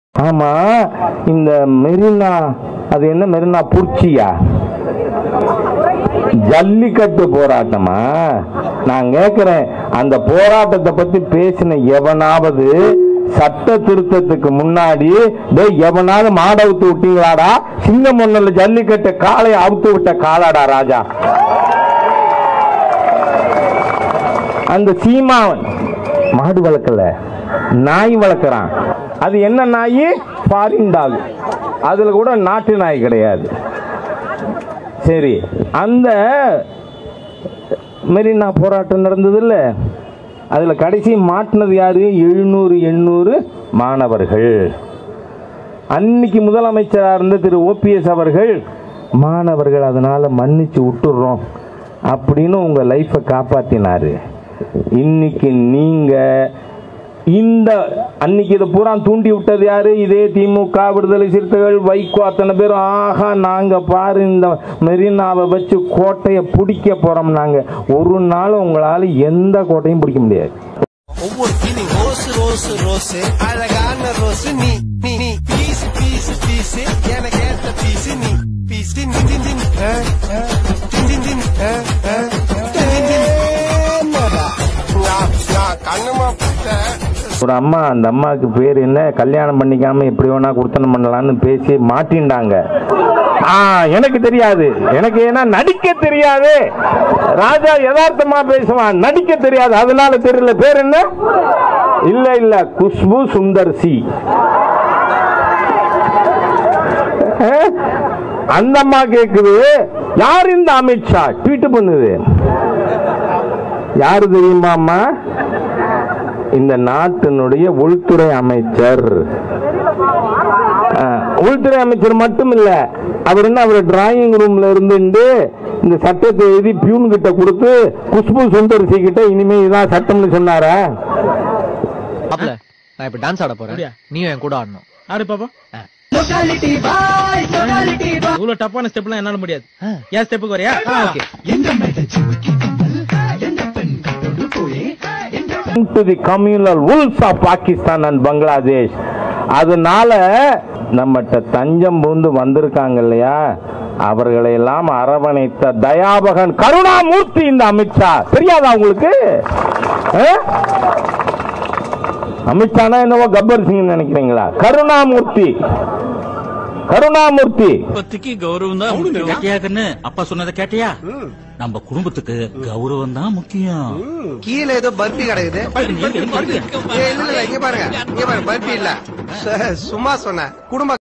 ஆமா இந்த மெரினா அது என்ன மெரினா புர்ச்சியா ஜல்லிக்கட்டு போராட்டமா நான் கேக்குறேன் அந்த போராட்டத்தை பத்தி பேசின எவனாவது சட்ட திருத்தத்துக்கு முன்னாடி டேய் எவனாவது மாடை அவுத்து விட்டீங்களாடா சிங்கம் ஒண்ணுல ஜல்லிக்கட்டு காளை அவுத்து விட்ட காலாடா ராஜா அந்த சீமாவன் மாடு வளர்க்கல நாய் வளர்க்குறான் அது என்ன நாய் ஃபாரின் டாக் அதுல கூட நாட்டு நாய் கிடையாது சரி அந்த மெரினா போராட்டம் நடந்தது அதுல கடைசி மாட்டினது யாரு எழுநூறு எண்ணூறு மாணவர்கள் அன்னைக்கு முதலமைச்சராக இருந்த திரு ஓபிஎஸ் அவர்கள் மாணவர்கள் அதனால மன்னிச்சு விட்டுடுறோம் அப்படின்னு உங்க லைஃப்பை காப்பாத்தினாரு இன்னைக்கு நீங்க இந்த அன்னைக்கு இதை பூரா தூண்டி விட்டது யாரு இதே திமுக விடுதலை சிறுத்தைகள் வைகோ அத்தனை பேரும் ஆஹா நாங்க பாரு இந்த மெரினாவை வச்சு கோட்டையை பிடிக்க போறோம் நாங்க ஒரு நாள் உங்களால எந்த கோட்டையும் பிடிக்க முடியாது ஒவ்வொரு ஃபீலிங் ரோஸ் ரோஸ் ரோஸ் அழகான ரோஸ் நீ நீ நீ பீஸ் பீஸ் பீஸ் எனக்கு ஏத்த பீஸ் நீ பீஸ் தின் தின் தின் தின் ஆ, ஆ, தின் தின் தின் ஆ, ஆ, தின் தின் தின். என்னடா? நான் நான் கண்ணம்மா புட்டேன் ஒரு அம்மா அந்த அம்மாவுக்கு பேர் என்ன கல்யாணம் பண்ணிக்காம எப்படி வேணா குடுத்தனம் பண்ணலாம்னு பேசி மாட்டின்டாங்க ஆ எனக்கு தெரியாது எனக்கு ஏன்னா நடிக்க தெரியாது ராஜா யதார்த்தமா பேசுவான் நடிக்க தெரியாது அதனால தெரியல பேர் என்ன இல்ல இல்ல குஷ்பு சுந்தர் சி அஹ், அந்த அம்மா கேக்குது யார் இந்த அமித்ஷா ட்வீட் பண்ணுது யாரு தெரியுமா அம்மா இந்த நாட்டினுடைய உள்துறை அமைச்சர் அஹ், உள்துறை அமைச்சர் மட்டும் இல்ல அவர் என்ன அவர் டிராயிங் ரூம்ல இருந்துட்டு இந்த சட்டத்தை எழுதி பியூன் கிட்ட கொடுத்து குஷ்பு சுந்தர்சி கிட்ட இனிமே இதான் சட்டம்னு சொன்னாரா மாப்ள நான் இப்ப டான்ஸ் ஆட போறேன் நீயும் என் கூட ஆடணும் ஆடு பாப்பா இவ்வளவு டப்பான ஸ்டெப்லாம் என்னால முடியாது ஏன் ஸ்டெப்புக்கு வரியா okay to the communal wolves of Pakistan and Bangladesh அதனால நம்மகிட்ட தஞ்சம் பூந்து வந்திருக்காங்க இல்லையா அவர்களை எல்லாம் அரவணைத்த தயாபகன் கருணாமூர்த்தி இந்த அமித்ஷா தெரியாதா உங்களுக்கு அஹ்? அமித்ஷானா என்னவோ கப்பர் சிங் நினைக்கிறீங்களா கருணாமூர்த்தி கருணாமூர்த்தி குடும்பத்துக்கு கௌரவம் தான் முக்கியம் கேட்டியா கண்ணு அப்பா சொன்னதை கேட்டியா நம்ம குடும்பத்துக்கு கௌரவம் தான் முக்கியம் கீழே ஏதோ பர்பி கிடக்குது எங்க, எங்க, எங்க? ஏய், இல்ல இல்ல இங்க பாருங்க இங்க பாருங்க பர்பி இல்ல சும்மா சொன்னேன் குடும்ப